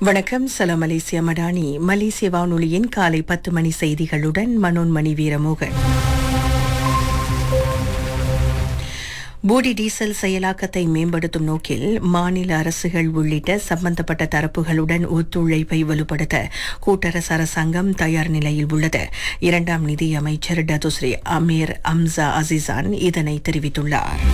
வணக்கம் சலாம் மலேசியா மடானி மலேசிய வானொலியின் காலை பத்து மணி செய்திகளுடன் மனோன்மணி வீரமோகன் போடி டீசல் செயலாக்கத்தை மேம்படுத்தும் நோக்கில் மாநில அரசுகள் உள்ளிட்ட சம்பந்தப்பட்ட தரப்புகளுடன் ஒத்துழைப்பை வலுப்படுத்த கூட்டரசு அரசாங்கம் தயார் நிலையில் உள்ளது இரண்டாம் நிதி அமைச்சர் டதுஸ்ரீ அமீர் அம்சா அசிசான் இதனை தெரிவித்துள்ளார்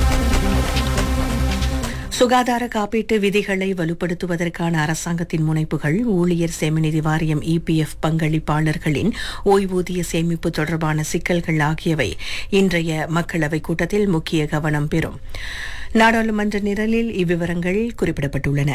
சுகாதார காப்பீட்டு விதிகளை வலுப்படுத்துவதற்கான அரசாங்கத்தின் முனைப்புகள் ஊழியர் சேமநிதி வாரியம் இபிஎஃப் பங்களிப்பாளர்களின் ஓய்வூதிய சேமிப்பு தொடர்பான சிக்கல்கள் ஆகியவை இன்றைய மக்களவைக் கூட்டத்தில் முக்கிய கவனம் பெறும் நாடாளுமன்ற நிரலில் இவ்விவரங்கள் குறிப்பிடப்பட்டுள்ளன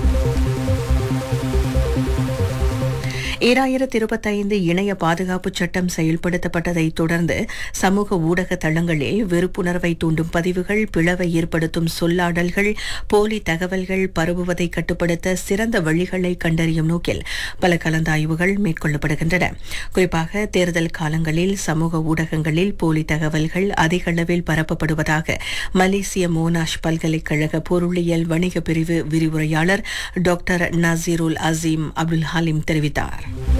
ஈராயிரத்தி இருபத்தைந்து இணைய பாதுகாப்பு சட்டம் செயல்படுத்தப்பட்டதை தொடர்ந்து சமூக ஊடக தளங்களில் வெறுப்புணர்வை தூண்டும் பதிவுகள் பிளவை ஏற்படுத்தும் சொல்லாடல்கள் போலி தகவல்கள் பரவுவதை கட்டுப்படுத்த சிறந்த வழிகளை கண்டறியும் நோக்கில் பல கலந்தாய்வுகள் மேற்கொள்ளப்படுகின்றன குறிப்பாக தேர்தல் காலங்களில் சமூக ஊடகங்களில் போலி தகவல்கள் அதிக அளவில் பரப்பப்படுவதாக மலேசிய மோனாஷ் பல்கலைக்கழக பொருளியல் வணிக பிரிவு விரிவுரையாளர் டாக்டர் நசீருல் அசீம் அப்துல் ஹாலிம் தெரிவித்தார்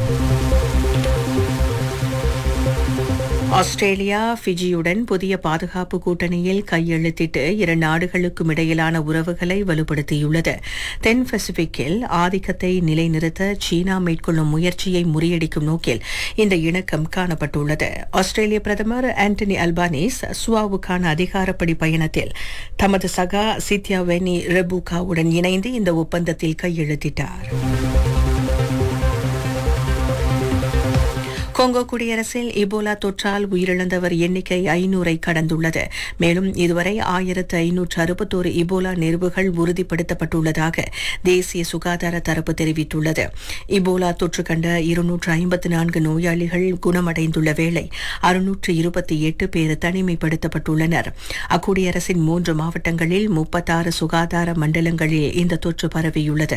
ஆஸ்திரேலியா ஃபிஜியுடன் புதிய பாதுகாப்பு கூட்டணியில் கையெழுத்திட்டு இரு நாடுகளுக்கும் இடையிலான உறவுகளை வலுப்படுத்தியுள்ளது தென் பசிபிக்கில் ஆதிக்கத்தை நிலைநிறுத்த சீனா மேற்கொள்ளும் முயற்சியை முறியடிக்கும் நோக்கில் இந்த இணக்கம் காணப்பட்டுள்ளது ஆஸ்திரேலிய பிரதமர் ஆண்டனி அல்பானிஸ் சுவாவுக்கான அதிகாரப்படி பயணத்தில் தமது சகா சித்யா வெனி ரெபுகாவுடன் இணைந்து இந்த ஒப்பந்தத்தில் கையெழுத்திட்டார் கொங்கோ குடியரசில் இபோலா தொற்றால் உயிரிழந்தவர் எண்ணிக்கை ஐநூறை கடந்துள்ளது மேலும் இதுவரை ஆயிரத்து ஐநூற்று அறுபத்தோரு இபோலா நிறுவுகள் உறுதிப்படுத்தப்பட்டுள்ளதாக தேசிய சுகாதார தரப்பு தெரிவித்துள்ளது இபோலா தொற்று கண்ட இருநூற்று ஐம்பத்து நான்கு நோயாளிகள் குணமடைந்துள்ள வேளை அறுநூற்று இருபத்தி எட்டு பேர் தனிமைப்படுத்தப்பட்டுள்ளனர் அக்குடியரசின் மூன்று மாவட்டங்களில் முப்பத்தாறு சுகாதார மண்டலங்களில் இந்த தொற்று பரவியுள்ளது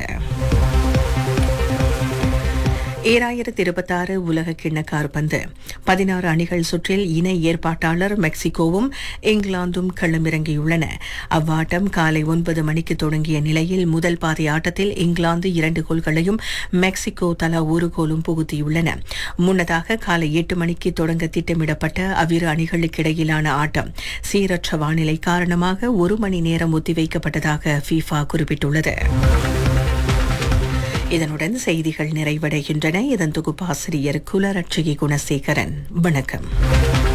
ஏழாயிரத்தி இருபத்தாறு உலக கிண்ண கார்பந்து பதினாறு அணிகள் சுற்றில் இணை ஏற்பாட்டாளர் மெக்சிகோவும் இங்கிலாந்தும் களமிறங்கியுள்ளன அவ்வாட்டம் காலை ஒன்பது மணிக்கு தொடங்கிய நிலையில் முதல் பாதி ஆட்டத்தில் இங்கிலாந்து இரண்டு கோல்களையும் மெக்சிகோ தலா ஒரு கோலும் புகுத்தியுள்ளன முன்னதாக காலை எட்டு மணிக்கு தொடங்க திட்டமிடப்பட்ட அவ்விரு அணிகளுக்கிடையிலான ஆட்டம் சீரற்ற வானிலை காரணமாக ஒரு மணி நேரம் ஒத்திவைக்கப்பட்டதாக ஃபீஃபா குறிப்பிட்டுள்ளது இதனுடன் செய்திகள் நிறைவடைகின்றன இதன் தொகுப்பாசிரியர் குலரட்சிகி குணசேகரன் வணக்கம்